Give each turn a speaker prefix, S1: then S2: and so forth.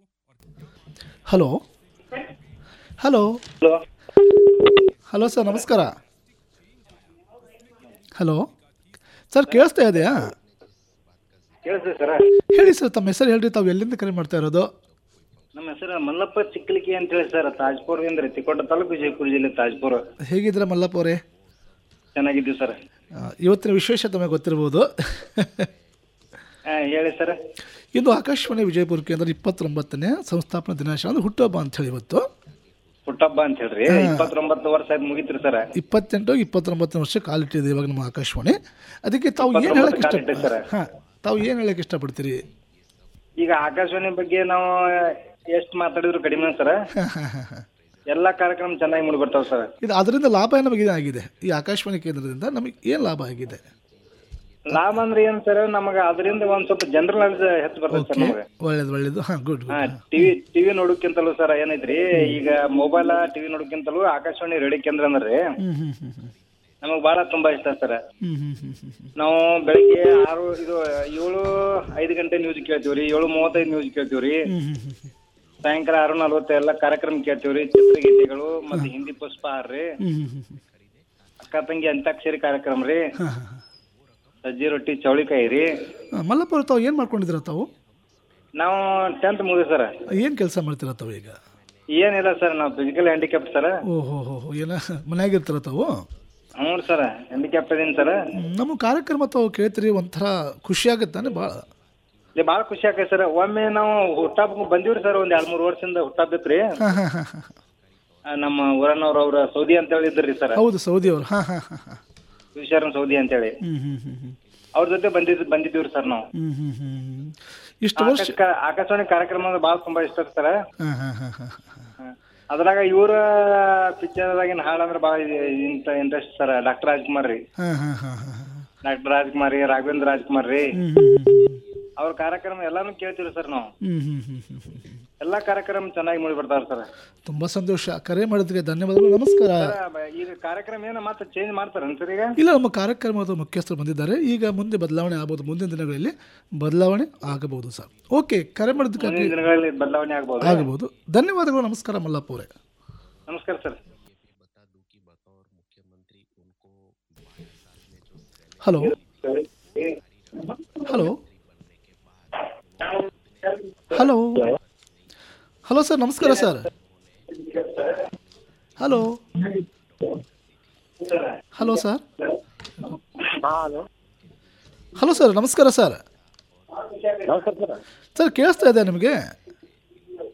S1: Hello hello
S2: hello
S1: hello sir ನಮಸ್ಕಾರ hello sir ಕೇಳಿಸ್ತಾ ಇದೆಯಾ
S2: ಕೇಳಿಸ್ರಿ ಸರ
S1: ಹೇಳಿ ಸರ್ ತಮ್ಮ ಹೆಸರು ಹೇಳ್ರಿ ತಾವು ಎಲ್ಲಿಂದ ಕರೆ ಮಾಡ್ತಾ ಇರೋದು
S2: ನಮ್ಮ ಹೆಸರು ಮಲ್ಲಪ್ಪ ಚಿಕ್ಕಲಿಕಿ ಅಂತ ಹೇಳಿ ಸರ್ ತಾಜ್ಪುರದಿಂದ ರೀ ತಿಕೋಟ ತಾಲೂಕು ವಿಜಯಪುರ ಜಿಲ್ಲೆ ತಾಜ್ಪುರ
S1: ಹೇಗಿದ್ದೀರಾ ಮಲ್ಲಪ್ಪ ಅವರೇ
S2: ಚೆನ್ನಾಗಿದ್ದೀವಿ ಸರ್
S1: ಆ, ಇವತ್ತಿನ ವಿಶೇಷ ತಮಗೆ ಗೊತ್ತಿರ್ಬೋದು
S2: ಹಾ ಹೇಳಿ ಸರ್
S1: ಇಂದು ಆಕಾಶವಾಣಿ ವಿಜಯಪುರ ಕೇಂದ್ರ ಇಪ್ಪತ್ತೊಂಬತ್ತನೇ ಸಂಸ್ಥಾಪನಾ ದಿನಾಚರಣೆ ಅಂದ್ರೆ ಹುಟ್ಟುಹಬ್ಬ ಅಂತ ಹೇಳಿ ಇವತ್ತು
S2: ಹುಟ್ಟಬ್ಬ ಅಂತ ಹೇಳ್ರಿ ಇಪ್ಪತ್ತೊಂಬತ್ತು ವರ್ಷ ಆಯ್ತು ಮುಗಿತ್ರಿ ಸರ್
S1: ಇಪ್ಪತ್ತೆಂಟು ಇಪ್ಪತ್ತೊಂಬತ್ತನೇ ವರ್ಷ ಕಾಲಿಟ್ಟಿದೆ ಇವಾಗ ನಮ್ಮ ಆಕಾಶವಾಣಿ ಅದಕ್ಕೆ ತಾವು ಏನು
S2: ಇಪ್ಪತ್ತೊಂಬತ್ತು
S1: ಹೇಳಕ್ಕೆ ಇಷ್ಟ
S2: ಕಾಲಿಟ್ಟಿದೆ ಸರ್.
S1: ಹಾಂ ತಾವು ಏನು ಹೇಳಕ್ಕೆ ಇಷ್ಟಪಡ್ತೀರಿ
S2: ಈಗ ಆಕಾಶವಾಣಿ ಬಗ್ಗೆ ನಾವು ಎಷ್ಟು ಮಾತಾಡಿದ್ರು ಕಡಿಮೆ ಸರ್ ಎಲ್ಲಾ ಕಾರ್ಯಕ್ರಮ ಚೆನ್ನಾಗಿ ಮೂಡಿ ಬರ್ತಾವ ಸರ್
S1: ಇದು ಅದರಿಂದ ಲಾಭ ನಮಗೆ ಆಗಿದೆ ಈ ಆಕಾಶವಾಣಿ ಕೇಂದ್ರದಿಂದ ನಮಗೆ ಏನು ಲಾಭ ಆಗಿದೆ
S2: ಲಾಭ ಅಂದ್ರೆ ಏನ್ ಸರ್ ನಮಗ ಅದರಿಂದ ಒಂದ್ ಸ್ವಲ್ಪ ಜನರಲ್ ನಾಲೆಜ್ ಹೆಚ್ಚು ಬರ್ತದೆ ಸರ್ ನಮಗೆ
S1: ಒಳ್ಳೇದು ಒಳ್ಳೇದು ಹಾಂ ಗುಡ್
S2: ಹಾ
S1: ಗುಡ್
S2: ಟಿವಿ ಟಿವಿ ನೋಡೋಕ್ಕಿಂತಲೂ ಸರ್ ಏನೈತ್ರಿ ಈಗ ಮೊಬೈಲ್ ಟಿವಿ ನೋಡೋಕ್ಕಿಂತಲೂ ಆಕಾಶವಾಣಿ ರೇಡಿಯೋ ಕೇಂದ್ರ ಅಂದ್ರೆ
S1: ಹ್ಞೂ ಹ್ಞೂ ಹ್ಞೂ ಹ್ಞೂ
S2: ನಮಗ್ ಬಹಳ ತುಂಬಾ ಇಷ್ಟ ಸರ್
S1: ಹ್ಞೂ ಹ್ಞೂ ಹ್ಞೂ ಹ್ಞೂ
S2: ನಾವು ಬೆಳಿಗ್ಗೆ ಆರು ಇದು ಏಳು ಐದು ಗಂಟೆ ನ್ಯೂಸ್ ಕೇಳ್ತೀವ್ರಿ ಏಳು ಮೂವತ್ತೈದು ನ್ಯೂಸ್ ಕೇಳ್ತೀವ್ರಿ
S1: ಹ್ಞೂ ಹ್ಞೂ ಹ್ಞೂ
S2: ಸಾಯಂಕಾಲ ಆರು ನಲ್ವತ್ತು ಎಲ್ಲ ಕಾರ್ಯಕ್ರಮ ಕೇಳ್ತೀವ್ರಿ ಚಿತ್ರಗೀತೆಗಳು ಮತ್ತೆ ಹಿಂದಿ ಪುಷ್ಪಹಾರ ರೀ
S1: ಹ್ಞೂ ಹ್ಞೂ ಹ್ಞೂ
S2: ಅಕ್ಕ ತಂಗಿ ಅಂತಾಕ್ಷರಿ ಕಾರ್ಯಕ್ರಮ ರೀ
S1: ಹಾಂ ಹಾಂ
S2: ಸಜ್ಜಿ ರೊಟ್ಟಿ ಚೌಳಿಕಾಯಿ ರೀ
S1: ಹಾಂ ಮಲ್ಲಪ್ಪ ಅವ್ರು ತಾವು ಏನು ಮಾಡ್ಕೊಂಡಿದ್ದೀರ ತಾವು
S2: ನಾವು ಟೆಂತ್ ಮುಗಿದ್ವಿ ಸರ್
S1: ಏನು ಕೆಲಸ ಮಾಡ್ತೀರ ತಾವು ಈಗ
S2: ಏನಿಲ್ಲ ಸರ್ ನಾವು ಫಿಸಿಕಲ್ ಹ್ಯಾಂಡಿಕ್ಯಾಪ್ ಸರ್
S1: ಓ ಹೋ ಹೋ ಹೋ ಏನ ಮನ್ಯಾಗಿರ್ತಾರ ತಾವು
S2: ಹ್ಞೂ ಸರ್ ಹ್ಯಾಂಡಿಕ್ಯಾಪ್ ಇದೀನಿ ಸರ್
S1: ಹ್ಮ್, ನಮ್ಮ ಕಾರ್ಯಕ್ರಮ ತಾವು ಕೇಳ್ತೀರಿ ಒಂಥರ ಖುಷಿ ಆಗುತ್ತಾನೆ ಭಾಳ
S2: ಇಲ್ಲಿ ಭಾಳ ಖುಷಿ ಆಕೈತೆ ಸರ್ ಒಮ್ಮೆ ನಾವು ಹುಟ್ಟಾಪ್ ಬಂದಿವ್ರಿ ಸರ್ ಒಂದ್ ಎರಡ್ ಮೂರು ವರ್ಷದಿಂದ ಹುಟ್ಟಾಪಿತ್ರಿ
S1: ಹಾಂ ಹಾಂ ಹಾಂ ಹಾಂ
S2: ಆ, ನಮ್ಮ ಊರನ್ನವ್ರು ಅವ್ರ ಸೌದಿ ಅಂತ ಹೇಳಿದ್ರಿ ಸರ್
S1: ಹೌದು ಸೌದಿ ಅವರು ಹಾಂ ಹಾಂ ಹಾಂ ಹಾಂ
S2: ವಿಶ್ವರನ್ ಸೌದಿ ಅಂತೇಳಿ
S1: ಹ್ಞೂ ಹ್ಞೂ ಹ್ಞೂ ಹ್ಞೂ
S2: ಅವ್ರ ಜೊತೆ ಬಂದಿದ್ ಬಂದಿದ್ದೀವ್ರಿ ಸರ್ ನಾವು
S1: ಹ್ಞೂ ಹ್ಞೂ ಹ್ಞೂ ಇಷ್ಟು ವರ್ಷ
S2: ಆಕಾಶ- ಆಕಾಶವಾಣಿ ಕಾರ್ಯಕ್ರಮ ಅಂದ್ರೆ ಭಾಳ ತುಂಬಾ ಇಷ್ಟ ಸರ್
S1: ಹಾಂ ಹಾಂ ಹಾಂ ಹಾಂ
S2: ಅದ್ರಾಗ ಇವ್ರ ಪಿಕ್ಚರ್ದಾಗಿನ ಹಾಡು ಅಂದ್ರೆ ಭಾಳ ಇಂತ ಇಂಟ್ರೆಸ್ಟ್ ಸರ್ ಡಾಕ್ಟರ್ ರಾಜ್ಕುಮಾರ್ ರೀ
S1: ಹಾಂ ಹಾಂ ಹಾಂ ಹಾಂ ಹಾಂ
S2: ಡಾಕ್ಟರ್ ರಾಜ್ಕುಮಾರ್ ರೀ ರಾಘವೇಂದ್ರ ರಾಜ್ಕುಮಾರ್ ರೀ
S1: ಹ್ಞೂ ಹ್ಞೂ ಹ್ಞೂ
S2: ಅವ್ರ ಕಾರ್ಯಕ್ರಮ ಎಲ್ಲಾನು ಕೇಳ್ತೀವಿ ಸರ್ ನಾವು
S1: ಹ್ಞೂ ಹ್ಞೂ ಹ್ಞೂ ಹ್ಞೂ ಹ್ಞೂ ಹ್ಞೂ
S2: ಎಲ್ಲಾ ಕಾರ್ಯಕ್ರಮ ಚೆನ್ನಾಗಿ ಮೂಡಿ ಬರ್ತಾವ್ರಿ ಸರ್
S1: ತುಂಬ ಸಂತೋಷ ಕರೆ ಮಾಡಿದ್ರಿಗೆ ಧನ್ಯವಾದಗಳು ನಮಸ್ಕಾರ
S2: ಈಗ ಕಾರ್ಯಕ್ರಮ ಏನ ಮತ್ತೆ ಚೇಂಜ್ ಮಾಡ್ತಾರೇನ್ ಸರ್ ಈಗ
S1: ಇಲ್ಲ ನಮ್ಮ ಕಾರ್ಯಕ್ರಮದ ಮುಖ್ಯಸ್ಥರು ಬಂದಿದ್ದಾರೆ ಈಗ ಮುಂದೆ ಬದಲಾವಣೆ ಆಗ್ಬೋದು ಮುಂದಿನ ದಿನಗಳಲ್ಲಿ ಬದಲಾವಣೆ ಆಗಬಹುದು ಸರ್ ಓಕೆ ಕರೆ ಮಾಡಿದ್ದಕ್ಕಾಗಿ
S2: ಮುಂದಿನ ದಿನಗಳಲ್ಲಿ ಬದಲಾವಣೆ ಆಗ್ಬೋದು
S1: ಆಗಬಹುದು ಧನ್ಯವಾದಗಳು ನಮಸ್ಕಾರ ಮಲ್ಲಪ್ಪ ಅವರೇ
S2: ನಮಸ್ಕಾರ sir
S1: hello hello hello hello sir ನಮಸ್ಕಾರ sir hello hello sir hello sir ನಮಸ್ಕಾರ ಸರ್
S3: ನಮಸ್ಕಾರ ಸರ್
S1: ಸರ್ ಕೇಳಿಸ್ತಾ ಇದೆ ನಿಮಗೆ